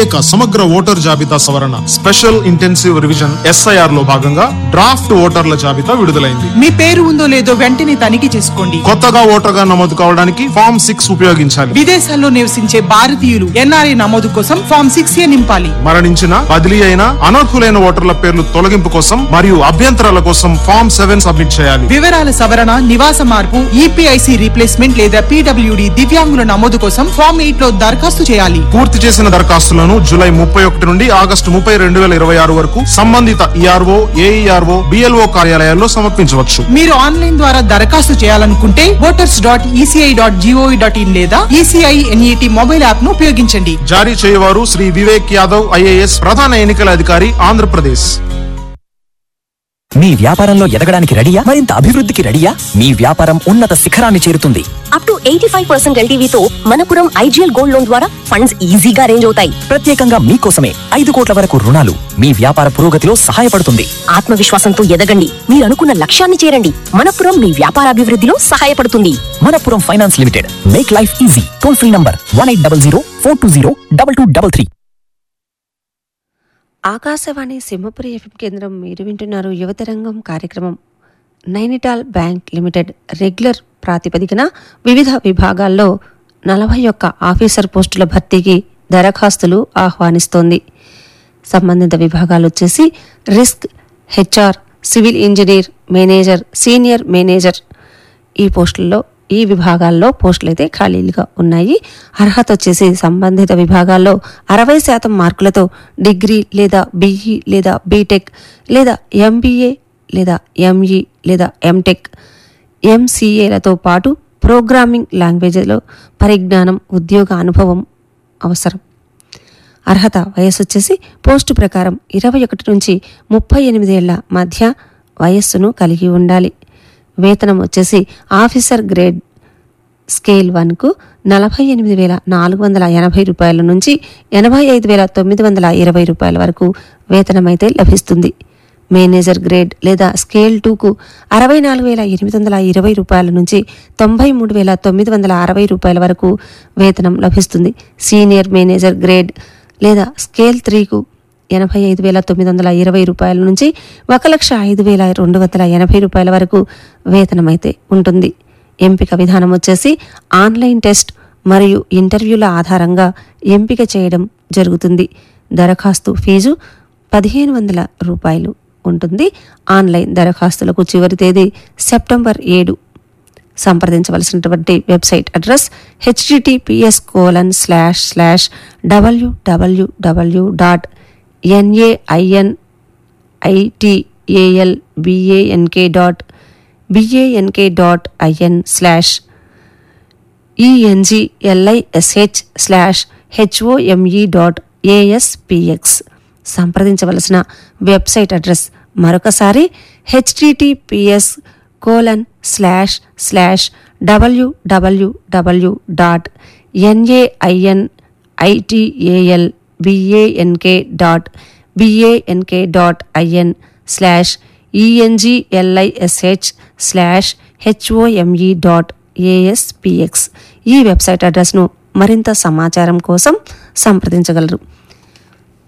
ప్రత్యేక సమగ్ర ఓటర్ జాబితా సవరణ స్పెషల్ ఇంటెన్సివ్ రివిజన్ ఎస్ఐఆర్ లో భాగంగా డ్రాఫ్ట్ ఓటర్ల జాబితా విడుదలైంది మీ పేరు ఉందో లేదో వెంటనే తనిఖీ చేసుకోండి కొత్తగా ఓటర్గా నమోదు కావడానికి ఫామ్ సిక్స్ ఉపయోగించాలి విదేశాల్లో నివసించే భారతీయులు ఎన్ఆర్ఐ నమోదు కోసం ఫామ్ సిక్స్ ఏ నింపాలి మరణించిన బదిలీ అయిన అనర్హులైన ఓటర్ల పేర్లు తొలగింపు కోసం మరియు అభ్యంతరాల కోసం ఫామ్ సెవెన్ సబ్మిట్ చేయాలి వివరాల సవరణ నివాస మార్పు ఈపీఐసి రీప్లేస్మెంట్ లేదా పీడబ్ల్యూడి దివ్యాంగుల నమోదు కోసం ఫామ్ ఎయిట్ లో దరఖాస్తు చేయాలి పూర్తి చేసిన దరఖాస్తులను జూలై ముప్పై ఒకటి నుండి ఆగస్టు ముప్పై రెండు వేల ఇరవై ఆరు వరకు సంబంధిత ఈఆర్ఓ ఏఈఆర్ఓ బిఎల్ఓ కార్యాలయాల్లో సమర్పించవచ్చు మీరు ఆన్లైన్ ద్వారా దరఖాస్తు చేయాలనుకుంటే voters dot ECI dot GOV dot in లేదా ఈసీఐ ఎన్ఈటి మొబైల్ యాప్ ను ఉపయోగించండి జారీ చేయవారు శ్రీ వివేక్ యాదవ్ ఐఏఎస్ ప్రధాన ఎన్నికల అధికారి ఆంధ్రప్రదేశ్ మీ వ్యాపారంలో ఎదగడానికి రెడీయా మరింత అభివృద్ధికి రెడీయా మీ వ్యాపారం ఉన్నత శిఖరాన్ని చేరుతుంది up to eighty five percent ఎల్టీవీతో మనపురం ఐజీఎల్ గోల్డ్ లోన్ ద్వారా ఫండ్స్ ఈజీగా అరేంజ్ అవుతాయి ప్రత్యేకంగా మీకోసమే ఐదు కోట్ల వరకు రుణాలు మీ వ్యాపార పురోగతిలో సహాయపడుతుంది ఆత్మవిశ్వాసంతో ఎదగండి మీరు అనుకున్న లక్ష్యాన్ని చేరండి మనపురం మీ వ్యాపారాభివృద్ధిలో సహాయపడుతుంది Manappuram finance limited make life easy toll free number one eight double zero four two zero double two double three Akashvani Simhapuri FM కేంద్రం మీరు వింటున్నారు యువతరంగం కార్యక్రమం నైనిటాల్ బ్యాంక్ లిమిటెడ్ రెగ్యులర్ ప్రాతిపదికన వివిధ విభాగాల్లో నలభై ఒక్క ఆఫీసర్ పోస్టుల భర్తీకి దరఖాస్తులు ఆహ్వానిస్తోంది సంబంధిత విభాగాలు వచ్చేసి risk HR civil engineer manager senior manager ఈ పోస్టుల్లో ఈ విభాగాల్లో పోస్టులు అయితే ఖాళీలుగా ఉన్నాయి అర్హత వచ్చేసి సంబంధిత విభాగాల్లో అరవై శాతం మార్కులతో డిగ్రీ లేదా బీఈ లేదా బీటెక్ లేదా ఎంబీఏ లేదా ఎంఈ లేదా ఎంటెక్ ఎంసీఏలతో పాటు ప్రోగ్రామింగ్ లాంగ్వేజ్లో పరిజ్ఞానం ఉద్యోగ అనుభవం అవసరం అర్హత వయస్సు వచ్చేసి పోస్టు ప్రకారం ఇరవై ఒకటి నుంచి ముప్పై ఎనిమిదేళ్ల మధ్య వయస్సును కలిగి ఉండాలి వేతనం వచ్చేసి ఆఫీసర్ గ్రేడ్ స్కేల్ వన్కు నలభై ఎనిమిది వేల నాలుగు వందల ఎనభై రూపాయల నుంచి ఎనభై ఐదు వేల తొమ్మిది వందల ఇరవై రూపాయల వరకు వేతనమైతే లభిస్తుంది మేనేజర్ గ్రేడ్ లేదా స్కేల్ టూకు అరవై నాలుగు వేల ఎనిమిది వందల ఇరవై రూపాయల నుంచి తొంభై మూడు వేల తొమ్మిది వందల అరవై రూపాయల వరకు వేతనం లభిస్తుంది సీనియర్ మేనేజర్ గ్రేడ్ లేదా స్కేల్ త్రీకు ఎనభై ఐదు వేల తొమ్మిది వందల ఇరవై రూపాయల నుంచి ఒక లక్ష ఐదు వేల రెండు వందల ఎనభై రూపాయల వరకు వేతనం అయితే ఉంటుంది ఎంపిక విధానం వచ్చేసి ఆన్లైన్ టెస్ట్ మరియు ఇంటర్వ్యూల ఆధారంగా ఎంపిక చేయడం జరుగుతుంది దరఖాస్తు ఫీజు పదిహేను వందల రూపాయలు ఉంటుంది ఆన్లైన్ దరఖాస్తులకు చివరి తేదీ సెప్టెంబర్ ఏడు సంప్రదించవలసినటువంటి website address HTTPS colon slash slash WWW dot NAIN ITAL BANK dot BANK dot IN slash ENGLISH slash HOME dot ASPX సంప్రదించవలసిన వెబ్సైట్ అడ్రస్ మరొకసారి HTTPS colon slash slash WWW dot NAIN ITAL BANK dot BANK dot IN slash ENGLISH slash HOME dot ASPX ఈ website అడ్రస్ను మరింత సమాచారం కోసం సంప్రదించగలరు